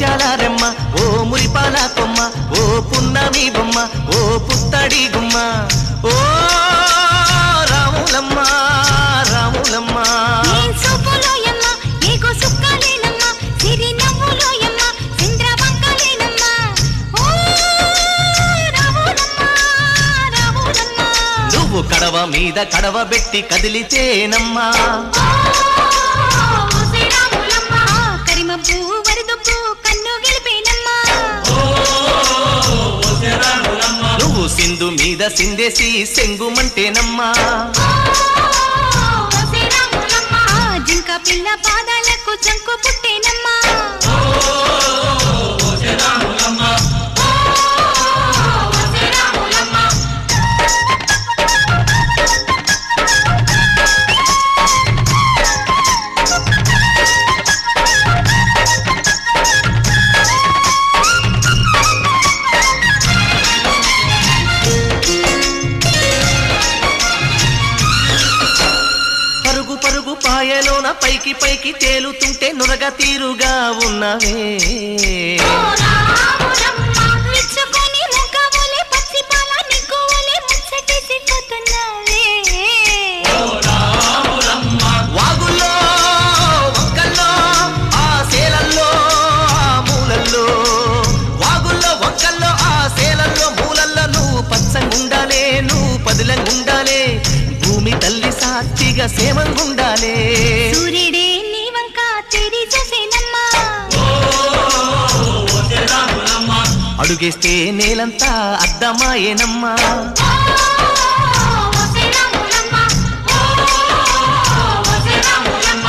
ముత్యాల రెమ్మ ఓ మురిపాల కొమ్మ ఓ పున్నమి బొమ్మ ఓ పుత్తడి గుమ్మ ఓ రాములమ్మ రాములమ్మ నీ చూపులోయమ్మ, నీకు సుక్కలేనమ్మ, సిరి నవ్వులోయమ్మ, చంద్రవంకలేనమ్మ. ఓ రాములమ్మ, రాములమ్మ. నువ్వు కడవ మీద కడవ పెట్టి కదిలితేనమ్మా ఓ శ్రీరాములమ్మ, కరిమబ్బు వరదబ్బు కన్ను గెలిపేనమ్మా. నువ్వు సింధు మీద సిందేసి సెంగుమంటేనమ్మా ఓ శ్రీరాములమ్మ, జింక పిల్ల పాదాలకు జంకు పుట్టేనమ్మా ఓ శ్రీరాములమ్మ. పరుగు పరుగు పాయలోన పైకి పైకి తేలుతుంటే నురగ తీరుగా ఉన్నవే మెచ్చుకొని ముఖవులే పసిపాల నిగ్గువలే ముచ్చటేసి పోతున్నావే. వాగుల్లో వంకల్లో ఆ సేలల్లో ఆ మూలల్లో వాగుల్లో వంకల్లో ఆ సేలల్లో మూలల్లో నువ్వు పచ్చంగుండాలే నువ్వు పదిలంగుండాలే భూమి తల్లి సాక్షిగా సేమంగుండాలే సూర్యుడే నీ వంక తిరిగి చూసేనమ్మా. అడుగేస్తే నేలంతా అద్దమాయేనమ్మా ఓ శ్రీరాములమ్మ, ఓ శ్రీరాములమ్మ.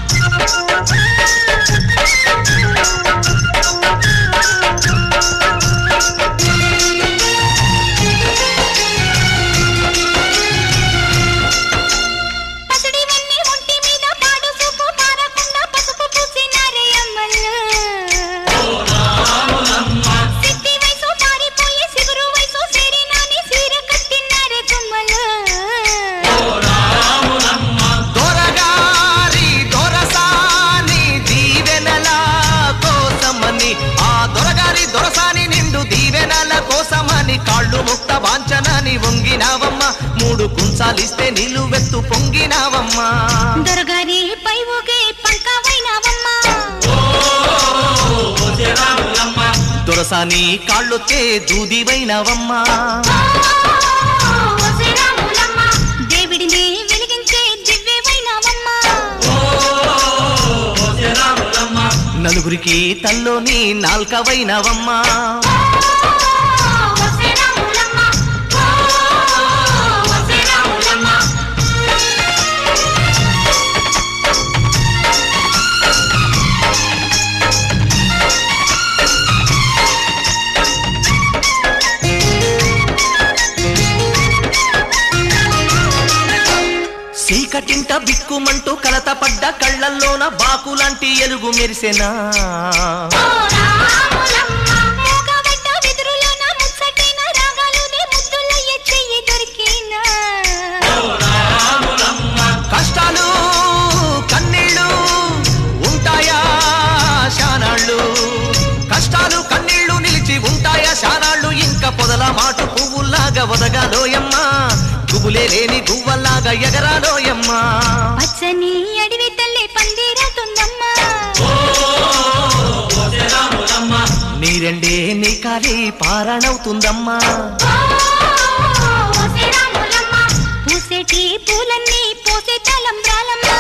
పసిడివన్నీ ఒంటి మీద పాడు చూపు పారకుండా పసుపు పూసినారే అమ్మలు. సిట్టి వయసు పారిపోయి సిగురు వయసు సేరినాని సీర కట్టినారే గుమ్మలు. దొరగారి దొరసాని దీవెనల కోసమని ఆ దొరగారి దొరసాని నిండు దీవెనల కోసమని కాళ్ళు ముక్త వాంచనని వంగినావమ్మ మూడు కుంచాలిస్తే నిలువెత్తు పొంగినావమ్మా దొరగారి పై ఊగే పంకవైనావమ్మా. దొరసాని కాళ్ళొచ్చే దూదివైనావమ్మా ఓ శ్రీరాములమ్మ, దేవుడిని వెలిగించే దివ్యమైనావమ్మా. నలుగురికి తల్లోని నాల్కవైనవమ్మా ఓ శ్రీరాములమ్మ, ఓ శ్రీరాములమ్మ. చీకటింట బిక్కుమంటూ కలత పడ్డ కళ్ళల్లోన బాకులాంటి ఎలుగు మెరిసెనా ఓ రాములమ్మ, మూగబడ్డ వెదురులోన ముచ్చటైన రాగాలునే ముద్దులయ్యే చెయ్యి దొరికేనా. కష్టాలు కన్నీళ్ళు ఉంటాయా శానాళ్ళు కష్టాలు కన్నీళ్లు నిలిచి ఉంటాయా శానాళ్ళు ఇంకా పొదల మాటు పువ్వుల్లాగా ఒదగాలోయమ్మా గుబులే లేని గువ్వల్లాగా ఎగరాలోయమ్మా పచ్చని అడవి తల్లి పందిరవుతుందమ్మా నీరెండే నీ కాలి పారణవుతుందమ్మా ఓ శ్రీరాములమ్మ, పూసేటి పూలన్నీ పోసే తలంబ్రాలమ్మా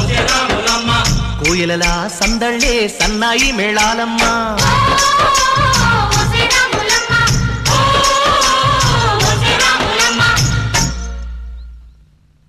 కోయలలా సందళ్ళే సన్నాయి మేళాలమ్మా ఓ